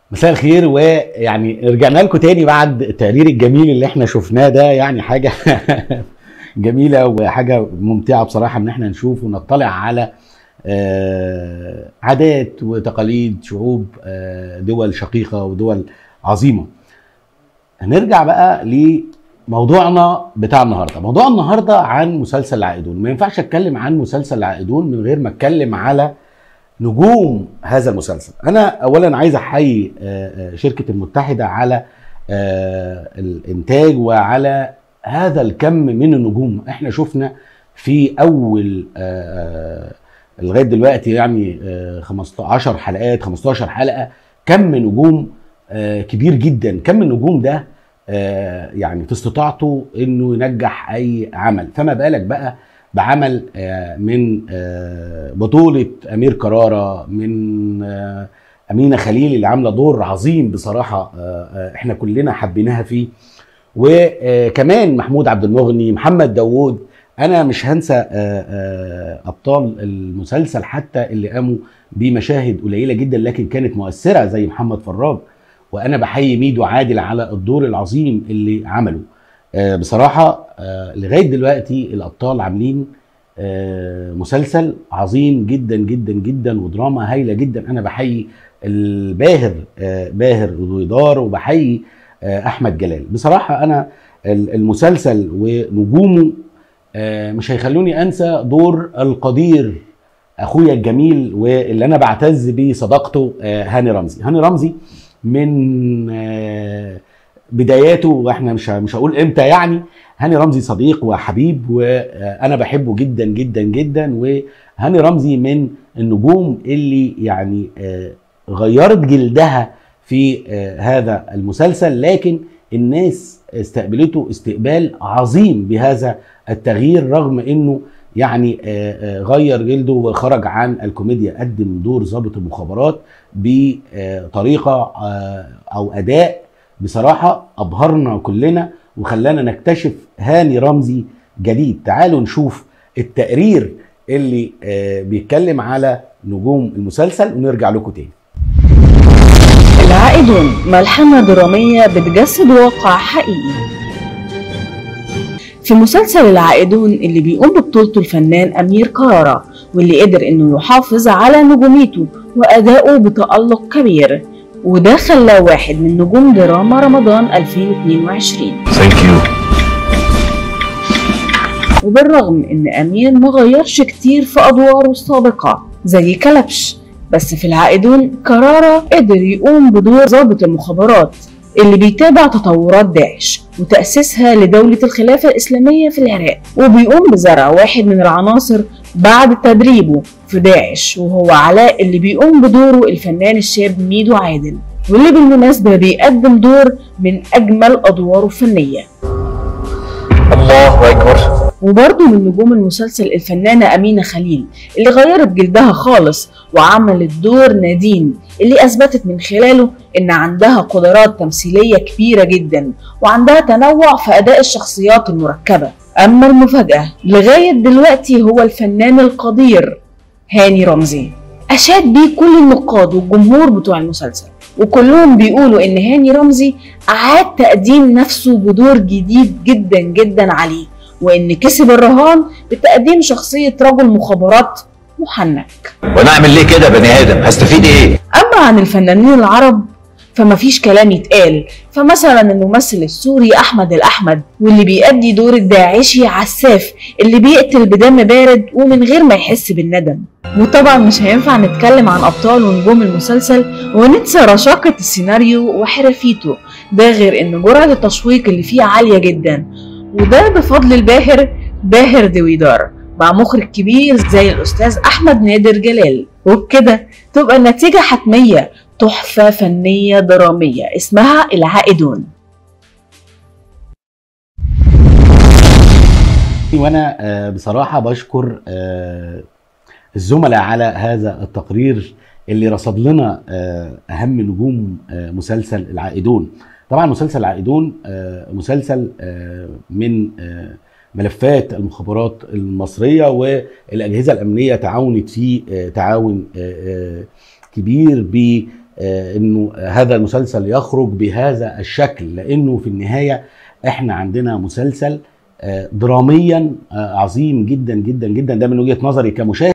مساء الخير ويعني رجعنا لكم تاني بعد التقرير الجميل اللي احنا شفناه ده يعني حاجه جميله وحاجه ممتعه بصراحه ان احنا نشوف ونطلع على آه، عادات وتقاليد شعوب آه، دول شقيقه ودول عظيمه. هنرجع بقى لموضوعنا بتاع النهارده، موضوع النهارده عن مسلسل العائدون، ما ينفعش اتكلم عن مسلسل العائدون من غير ما اتكلم على نجوم هذا المسلسل انا اولا عايز احيي آه، آه، شركه المتحده على آه، الانتاج وعلى هذا الكم من النجوم احنا شفنا في اول آه، آه، لغايه دلوقتي يعني آه، 15 حلقات 15 حلقه كم نجوم آه، كبير جدا كم النجوم ده آه، يعني في استطاعته انه ينجح اي عمل فما بالك بقى بعمل آه، من آه، بطولة أمير كرارة من آه، أمينة خليل اللي عاملة دور عظيم بصراحة آه، آه، احنا كلنا حبيناها فيه وكمان محمود عبد المغني محمد داوود أنا مش هنسى آه، آه، أبطال المسلسل حتى اللي قاموا بمشاهد قليلة جدا لكن كانت مؤثرة زي محمد فراج وأنا بحيي ميدو عادل على الدور العظيم اللي عمله آه، بصراحة آه، لغاية دلوقتي الأبطال عاملين آه، مسلسل عظيم جدا جدا جدا ودراما هايلة جدا أنا بحيي الباهر آه، باهر دويدار وبحيي آه، أحمد جلال بصراحة أنا ال- المسلسل ونجومه آه، مش هيخلوني أنسى دور القدير أخويا الجميل واللي أنا بعتز بصداقته آه، هاني رمزي هاني رمزي من آه، بداياته واحنا مش مش هقول امتى يعني هاني رمزي صديق وحبيب وانا بحبه جدا جدا جدا وهاني رمزي من النجوم اللي يعني آه، غيرت جلدها في آه، هذا المسلسل لكن الناس استقبلته استقبال عظيم بهذا التغيير رغم انه يعني آه، آه، غير جلده وخرج عن الكوميديا قدم دور ضابط المخابرات بطريقه آه، او اداء بصراحة أبهرنا كلنا وخلانا نكتشف هاني رمزي جديد تعالوا نشوف التقرير اللي آه، بيتكلم على نجوم المسلسل ونرجع لكم تاني العائدون ملحمة درامية بتجسد واقع حقيقي في مسلسل العائدون اللي بيقوم ببطولته الفنان أمير كرارة واللي قدر إنه يحافظ على نجوميته وأدائه بتألق كبير وده خلاه واحد من نجوم دراما رمضان 2022 ثانك يو وبالرغم ان امير ما غيرش كتير في ادواره السابقه زي كلبش بس في العائدون كرارة قدر يقوم بدور ضابط المخابرات اللي بيتابع تطورات داعش وتأسيسها لدولة الخلافة الإسلامية في العراق وبيقوم بزرع واحد من العناصر بعد تدريبه في داعش وهو علاء اللي بيقوم بدوره الفنان الشاب ميدو عادل واللي بالمناسبة بيقدم دور من أجمل أدواره الفنية الله اكبر وبرضه من نجوم المسلسل الفنانة أمينة خليل اللي غيرت جلدها خالص وعملت دور نادين اللي أثبتت من خلاله إن عندها قدرات تمثيلية كبيرة جدا وعندها تنوع في أداء الشخصيات المركبة أما المفاجأة لغاية دلوقتي هو الفنان القدير هاني رمزي أشاد بيه كل النقاد والجمهور بتوع المسلسل وكلهم بيقولوا إن هاني رمزي أعاد تقديم نفسه بدور جديد جدا جدا عليه وإن كسب الرهان بتقديم شخصية رجل مخابرات محنك وانا اعمل ليه كده يا بني ادم هستفيد ايه أما عن الفنانين العرب فمفيش كلام يتقال فمثلا الممثل السوري أحمد الأحمد واللي بيأدي دور الداعشي عساف اللي بيقتل بدم بارد ومن غير ما يحس بالندم وطبعا مش هينفع نتكلم عن أبطال ونجوم المسلسل وننسى رشاقة السيناريو وحرفيته ده غير إن جرعة التشويق اللي فيه عالية جدا وده بفضل الباهر باهر دويدار مع مخرج كبير زي الأستاذ أحمد نادر جلال وبكده تبقى النتيجة حتمية تحفة فنية درامية اسمها العائدون وانا آه، بصراحه بشكر آه، الزملاء على هذا التقرير اللي رصد لنا آه، اهم نجوم آه، مسلسل العائدون طبعا مسلسل العائدون آه، مسلسل آه، من آه، ملفات المخابرات المصريه والاجهزه الامنيه تعاونت فيه آه، تعاون آه، آه، كبير ب آه، انه هذا المسلسل يخرج بهذا الشكل لانه في النهايه احنا عندنا مسلسل آه، دراميا آه، عظيم جدا جدا جدا ده من وجهه نظري كمشاهد